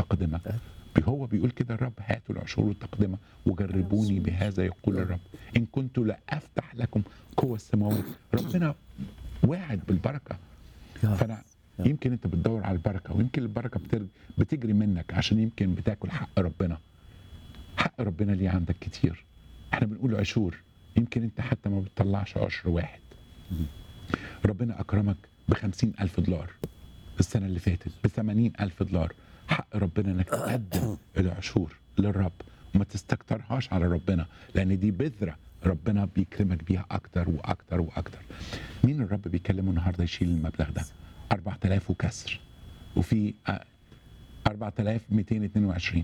والتقدمه هو بيقول كده الرب هاتوا العشور والتقدمه وجربوني بهذا يقول الرب ان كنت لا افتح لكم قوة السماوات ربنا واعد بالبركه يا رب. فانا يا. يمكن انت بتدور على البركه ويمكن البركه بتر- بتجري منك عشان يمكن بتاكل حق ربنا حق ربنا ليه عندك كتير احنا بنقول عشور يمكن انت حتى ما بتطلعش عشر واحد ربنا اكرمك بخمسين الف دولار السنه اللي فاتت بثمانين الف دولار حق ربنا انك تقدم العشور للرب وما تستكترهاش على ربنا لان دي بذره ربنا بيكرمك بيها اكتر واكتر واكتر مين الرب بيكلمه النهارده يشيل المبلغ ده 4000 وكسر وفي آه، 4222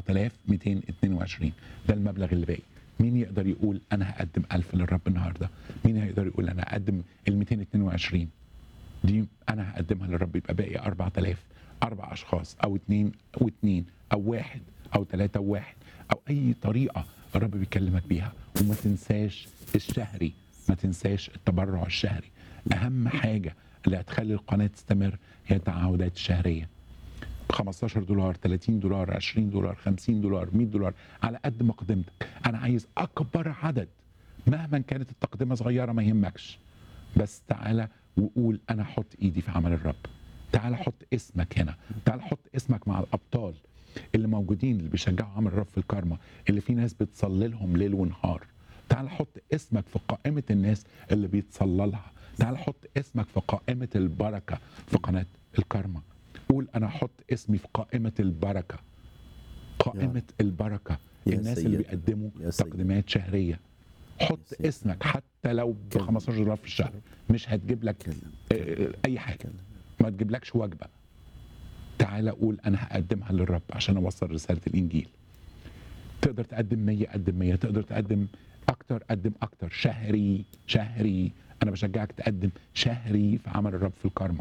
4222 ده المبلغ اللي باقي مين يقدر يقول انا هقدم 1000 للرب النهارده مين هيقدر يقول انا هقدم ال 222 دي انا هقدمها للرب يبقى باقي 4000 اربع اشخاص او اثنين واثنين او واحد او ثلاثه وواحد او اي طريقه الرب بيكلمك بيها وما تنساش الشهري ما تنساش التبرع الشهري اهم حاجه اللي هتخلي القناه تستمر هي التعهدات الشهريه 15 دولار 30 دولار 20 دولار 50 دولار 100 دولار على قد ما قدمتك انا عايز اكبر عدد مهما كانت التقدمه صغيره ما يهمكش بس تعالى وقول انا احط ايدي في عمل الرب تعالى حط اسمك هنا تعالى حط اسمك مع الابطال اللي موجودين اللي بيشجعوا عمل الرب في الكارما اللي في ناس بتصلي لهم ليل ونهار تعال حط اسمك في قائمة الناس اللي بيتصلى لها تعال حط اسمك في قائمة البركة في قناة الكارما قول أنا أحط اسمي في قائمة البركة قائمة البركة يا الناس اللي سيد. بيقدموا يا سيد. تقديمات شهرية حط سيد. اسمك حتى لو ب 15 دولار في الشهر مش هتجيب لك آه، اي حاجه ما تجيبلكش وجبه تعالى قول انا هقدمها للرب عشان اوصل رساله الانجيل تقدر تقدم 100 قدم 100 تقدر تقدم اكتر قدم اكتر شهري شهري انا بشجعك تقدم شهري في عمل الرب في الكارما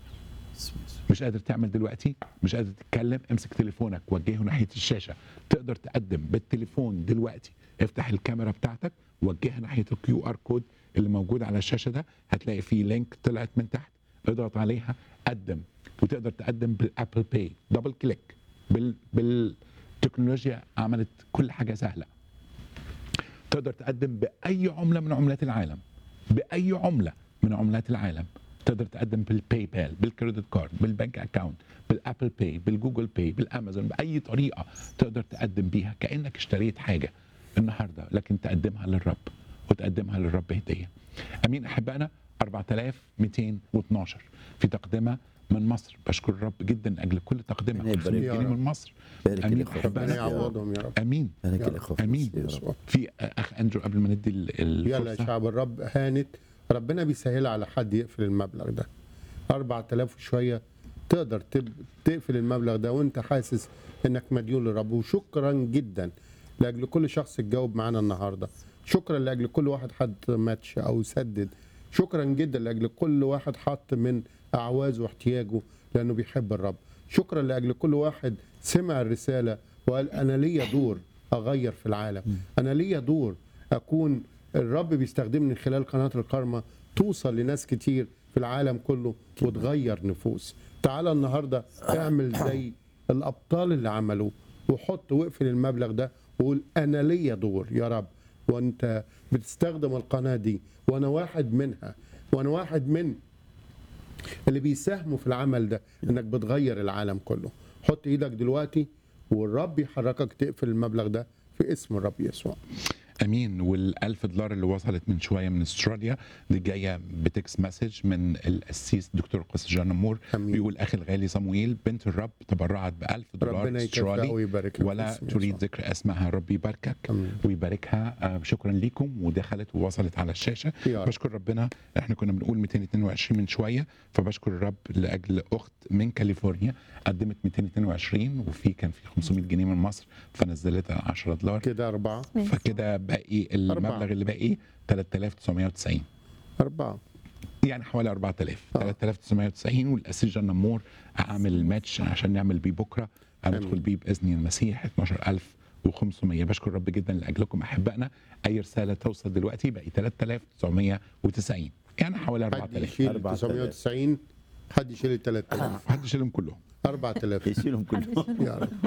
مش قادر تعمل دلوقتي مش قادر تتكلم امسك تليفونك وجهه ناحيه الشاشه تقدر تقدم بالتليفون دلوقتي افتح الكاميرا بتاعتك وجهها ناحيه الكيو ار كود اللي موجود على الشاشه ده هتلاقي فيه لينك طلعت من تحت اضغط عليها قدم وتقدر تقدم بالابل باي دبل كليك بال بالتكنولوجيا عملت كل حاجه سهله تقدر تقدم باي عمله من عملات العالم باي عمله من عملات العالم تقدر تقدم بالباي بال بالكريدت كارد بالبنك اكاونت بالابل باي بالجوجل باي بالامازون باي طريقه تقدر تقدم بيها كانك اشتريت حاجه النهارده لكن تقدمها للرب وتقدمها للرب هديه امين احبائنا 4212 في تقدمه من مصر بشكر الرب جدا اجل كل تقدمه ربنا يبارك 500 يا جنيه رب. من مصر بارك امين الإخوة. ربنا احبائنا يعوضهم يا رب امين بارك يا رب. الاخوه في امين فلسطين يا رب. في اخ اندرو قبل ما ندي ال- يلا يا الفرصه شعب الرب هانت ربنا بيسهل على حد يقفل المبلغ ده 4000 وشويه تقدر تب- تقفل المبلغ ده وانت حاسس انك مديون للرب وشكرا جدا لاجل كل شخص اتجاوب معانا النهارده شكرا لاجل كل واحد حط ماتش او سدد شكرا جدا لاجل كل واحد حط من اعوازه واحتياجه لانه بيحب الرب شكرا لاجل كل واحد سمع الرساله وقال انا ليا دور اغير في العالم انا ليا دور اكون الرب بيستخدمني من خلال قناه الكارما توصل لناس كتير في العالم كله وتغير نفوس تعالى النهارده اعمل زي الابطال اللي عملوا وحط واقفل المبلغ ده وقول انا ليا دور يا رب وانت بتستخدم القناه دي وانا واحد منها وانا واحد من اللي بيساهموا في العمل ده انك بتغير العالم كله حط ايدك دلوقتي والرب يحركك تقفل المبلغ ده في اسم الرب يسوع امين والألف دولار اللي وصلت من شويه من استراليا دي جايه بتكس مسج من القسيس دكتور قس جان نمور أمين. بيقول اخي الغالي صموئيل بنت الرب تبرعت ب 1000 دولار ربنا يكافئها استرالي ويبارك لك ولا باسم تريد يسوع. ذكر اسمها ربي يباركك أمين. ويباركها آه، شكرا ليكم ودخلت ووصلت على الشاشه يا رب. بشكر ربنا احنا كنا بنقول 222 من شويه فبشكر الرب لاجل اخت من كاليفورنيا قدمت 222 وفي كان في 500 جنيه من مصر فنزلتها 10 دولار كده أربعة فكده باقي أربعة. المبلغ اللي باقي 3990 أربعة يعني حوالي 4000 آه. 3990 والاسيس جان نمور اعمل الماتش عشان نعمل بيه بكره هندخل آمين. بيه باذن المسيح 12500 بشكر رب جدا لاجلكم احبائنا اي رساله توصل دلوقتي باقي 3990 يعني حوالي حد 4000 يشيل 4000. 990 حد يشيل ال 3000 حد يشيلهم كلهم 4000 يشيلهم كلهم يا رب